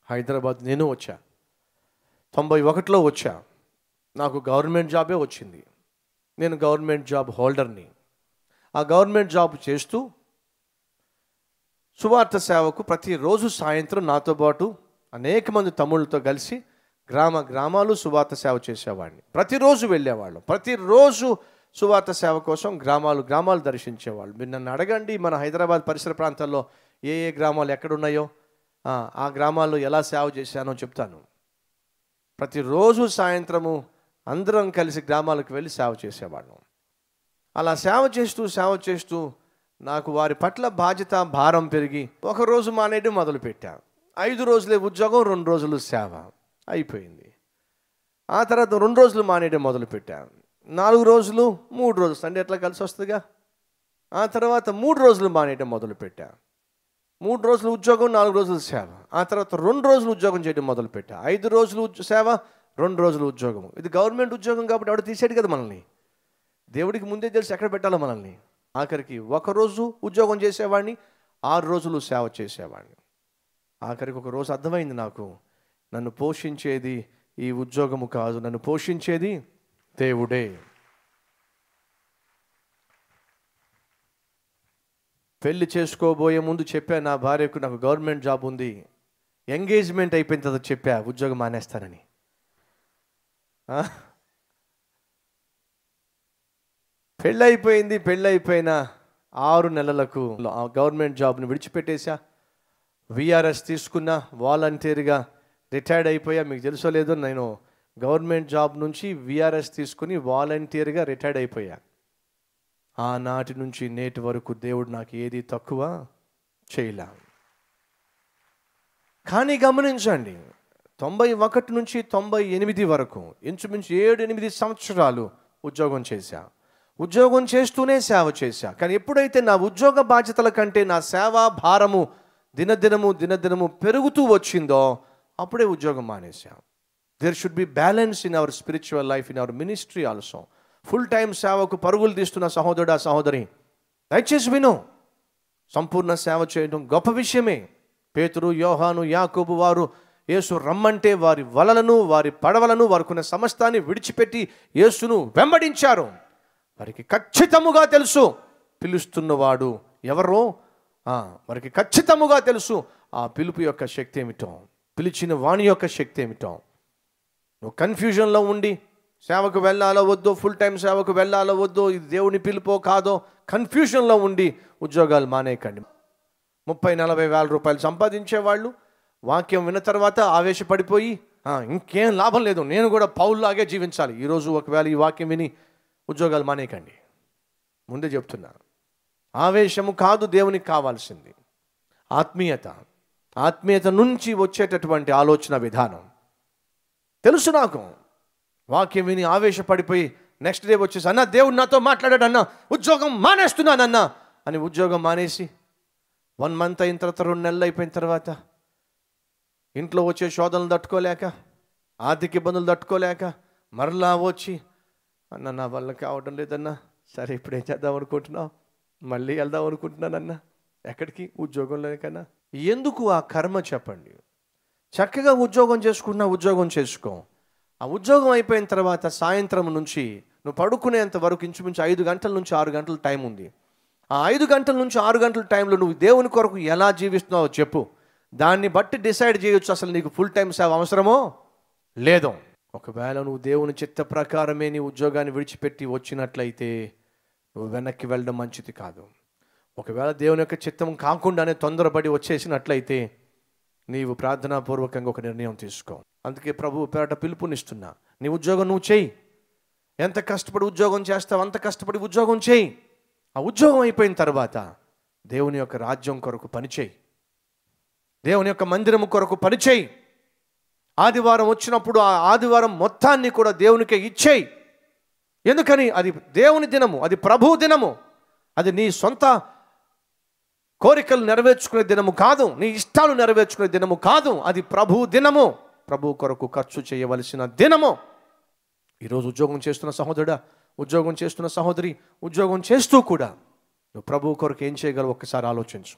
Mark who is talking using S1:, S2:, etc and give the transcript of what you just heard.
S1: హైదరాబాద్ నేను వచ్చా తొంభై ఒకటిలో వచ్చా నాకు గవర్నమెంట్ జాబే వచ్చింది నేను గవర్నమెంట్ జాబ్ హోల్డర్ని ఆ గవర్నమెంట్ జాబ్ చేస్తూ సువార్త సేవకు ప్రతిరోజు సాయంత్రం నాతో పాటు అనేక మంది తమ్ముళ్ళతో కలిసి గ్రామ గ్రామాలు సువార్త సేవ చేసేవాడిని ప్రతిరోజు వెళ్ళేవాళ్ళం ప్రతిరోజు సువార్త సేవ కోసం గ్రామాలు గ్రామాలు దర్శించేవాళ్ళు మీరు నన్ను అడగండి మన హైదరాబాద్ పరిసర ప్రాంతాల్లో ఏ ఏ గ్రామాలు ఎక్కడున్నాయో ఆ, ఆ గ్రామాల్లో ఎలా సేవ చేశానో చెప్తాను ప్రతిరోజు సాయంత్రము అందరం కలిసి గ్రామాలకు వెళ్ళి సేవ చేసేవాళ్ళం అలా సేవ చేస్తూ సేవ చేస్తూ నాకు వారి పట్ల బాధ్యత భారం పెరిగి ఒక రోజు మానేయడం మొదలుపెట్టా ఐదు రోజులే ఉద్యోగం రెండు రోజులు సేవ అయిపోయింది ఆ తర్వాత రెండు రోజులు మానేయడం మొదలుపెట్టా నాలుగు రోజులు మూడు రోజులు సండే ఎట్లా కలిసి వస్తుందిగా ఆ తర్వాత మూడు రోజులు మానేయడం మొదలుపెట్టా మూడు రోజులు ఉద్యోగం నాలుగు రోజులు సేవ ఆ తర్వాత రెండు రోజులు ఉద్యోగం చేయడం మొదలుపెట్టా ఐదు రోజులు ఉద్య- సేవ రెండు రోజులు ఉద్యోగం ఇది గవర్నమెంట్ ఉద్యోగం కాబట్టి ఆవిడ తీసాడు కదా మనల్ని దేవుడికి ముందే తెలిసి ఎక్కడ పెట్టాలో మనల్ని ఆఖరికి ఒక రోజు ఉద్యోగం చేసేవాడిని ఆరు రోజులు సేవ చేసేవాడిని ఆఖరికి ఒక రోజు అర్థమైంది నాకు నన్ను పోషించేది ఈ ఉద్యోగము కాదు నన్ను పోషించేది దేవుడే పెళ్లి చేసుకోబోయే ముందు చెప్పా నా భార్యకు నాకు గవర్నమెంట్ జాబ్ ఉంది ఎంగేజ్మెంట్ అయిపోయిన తర్వాత చెప్పా ఉద్యోగం మానేస్తానని ఆ? పెళ్ళైపోయింది పెళ్ళైపోయిన ఆరు నెలలకు ఆ గవర్నమెంట్ జాబ్ని విడిచిపెట్టేశా విఆర్ఎస్ తీసుకున్నా వాలంటీర్గా రిటైర్డ్ అయిపోయా మీకు తెలుసో లేదో నేను గవర్నమెంట్ జాబ్ నుంచి విఆర్ఎస్ తీసుకుని వాలంటీర్గా రిటైర్డ్ అయిపోయా ఆనాటి నుంచి నేటి వరకు దేవుడు నాకు ఏది తక్కువ చేయలే కానీ గమనించండి తొంభై ఒకటి నుంచి తొంభై ఎనిమిది వరకు ఇంచుమించు ఏడు ఎనిమిది సంవత్సరాలు ఉద్యోగం చేశా ఉద్యోగం చేస్తూనే సేవ చేశా కానీ ఎప్పుడైతే నా ఉద్యోగ బాధ్యతల కంటే నా సేవా భారము దినదినము దినదినము పెరుగుతూ వచ్చిందో అప్పుడే ఉద్యోగం మానేశా there should be balance in our spiritual life in our ministry also full time సేవకు పరుగులు తీస్తున్న సహోదరుడా సహోదరి దయచేసి విను సంపూర్ణ సేవ చేయడం గొప్ప విషయమే పేతురు యోహాను యాకోబు వారు యేసు రమ్మంటే వారి వలలను వారి పడవలను వారికున్న సమస్తాన్ని విడిచిపెట్టి యేసును వెంబడించారు వారికి ఖచ్చితముగా తెలుసు పిలుస్తున్నవాడు ఎవరో ఆ, వారికి ఖచ్చితముగా తెలుసు ఆ పిలుపు యొక్క శక్తి ఏమిటో పిలిచిన వాణి యొక్క శక్తి ఏమిటో నువ్వు కన్ఫ్యూజన్లో ఉండి సేవకు వెళ్ళాలో వద్దో ఫుల్ టైం సేవకు వెళ్ళాలో వద్దో ఇది దేవుని పిలుపో కాదో కన్ఫ్యూజన్లో ఉండి ఉద్యోగాలు మానేయకండి ముప్పై నలభై వేల రూపాయలు సంపాదించే వాళ్ళు వాక్యం విన్న తర్వాత ఆవేశపడిపోయి "ఆ, ఇంకేం లాభం లేదు నేను కూడా పౌల్లాగే జీవించాలి ఈరోజు ఒకవేళ ఈ వాక్యం విని ఉద్యోగాలు మానేయకండి ముందే చెప్తున్నా ఆవేశము కాదు దేవునికి కావాల్సింది ఆత్మీయత ఆత్మీయత నుంచి వచ్చేటటువంటి ఆలోచన విధానం తెలుసు నాకు వాక్యం విని ఆవేశపడిపోయి నెక్స్ట్ డే వచ్చేసి అన్న దేవుడు నాతో మాట్లాడాడు అన్న ఉద్యోగం మానేస్తున్నానన్న అని ఉద్యోగం మానేసి వన్ మంత్ అయిన తర్వాత రెండు నెలలు అయిపోయిన తర్వాత ఇంట్లో వచ్చే శోధనలు తట్టుకోలేక ఆర్థిక ఇబ్బందులు తట్టుకోలేక మరలా వచ్చి అన్న నా వల్ల కావడం లేదన్నా సరే ఇప్పుడు ఏం చేద్దాం అనుకుంటున్నావు మళ్ళీ వెళ్దాం అనుకుంటున్నానన్నా ఎక్కడికి ఉద్యోగంలో కన్నా ఎందుకు ఆ కర్మ చెప్పండి చక్కగా ఉద్యోగం చేసుకున్నా ఉద్యోగం చేసుకో ఆ ఉద్యోగం అయిపోయిన తర్వాత సాయంత్రం నుంచి నువ్వు పడుకునేంత వరకు ఇంచుమించు ఐదు గంటల నుంచి ఆరు గంటల టైం ఉంది ఆ ఐదు గంటల నుంచి ఆరు గంటల టైంలో నువ్వు దేవుని కొరకు ఎలా జీవిస్తున్నావో చెప్పు దాన్ని బట్టి డిసైడ్ చేయొచ్చు అసలు నీకు ఫుల్ టైం సేవ అవసరమో లేదో ఒకవేళ నువ్వు దేవుని చిత్త ప్రకారమే నీ ఉద్యోగాన్ని విడిచిపెట్టి వచ్చినట్లయితే నువ్వు వెనక్కి వెళ్ళడం మంచిది కాదు ఒకవేళ దేవుని యొక్క చిత్తం కాకుండానే తొందరపడి వచ్చేసినట్లయితే నీవు ప్రార్థనాపూర్వకంగా ఒక నిర్ణయం తీసుకో అందుకే ప్రభు పేరట పిలుపునిస్తున్నా నీ ఉద్యోగం నువ్వు చెయ్యి ఎంత కష్టపడి ఉద్యోగం చేస్తావు అంత కష్టపడి ఉద్యోగం చేయి ఆ ఉద్యోగం అయిపోయిన తర్వాత దేవుని యొక్క రాజ్యం కొరకు పనిచేయి దేవుని యొక్క మందిరం కొరకు పనిచేయి ఆదివారం వచ్చినప్పుడు ఆ ఆదివారం మొత్తాన్ని కూడా దేవునికే ఇచ్చేయి ఎందుకని అది దేవుని దినము అది ప్రభు దినము అది నీ సొంత కోరికలు నెరవేర్చుకునే దినము కాదు నీ ఇష్టాలు నెరవేర్చుకునే దినము కాదు అది ప్రభు దినము ప్రభు కొరకు ఖర్చు చేయవలసిన దినము ఈరోజు ఉద్యోగం చేస్తున్న సహోదరుడా ఉద్యోగం చేస్తున్న సహోదరి ఉద్యోగం చేస్తూ కూడా నువ్వు ప్రభు కొరకు ఏం చేయగలవు ఒక్కసారి ఆలోచించు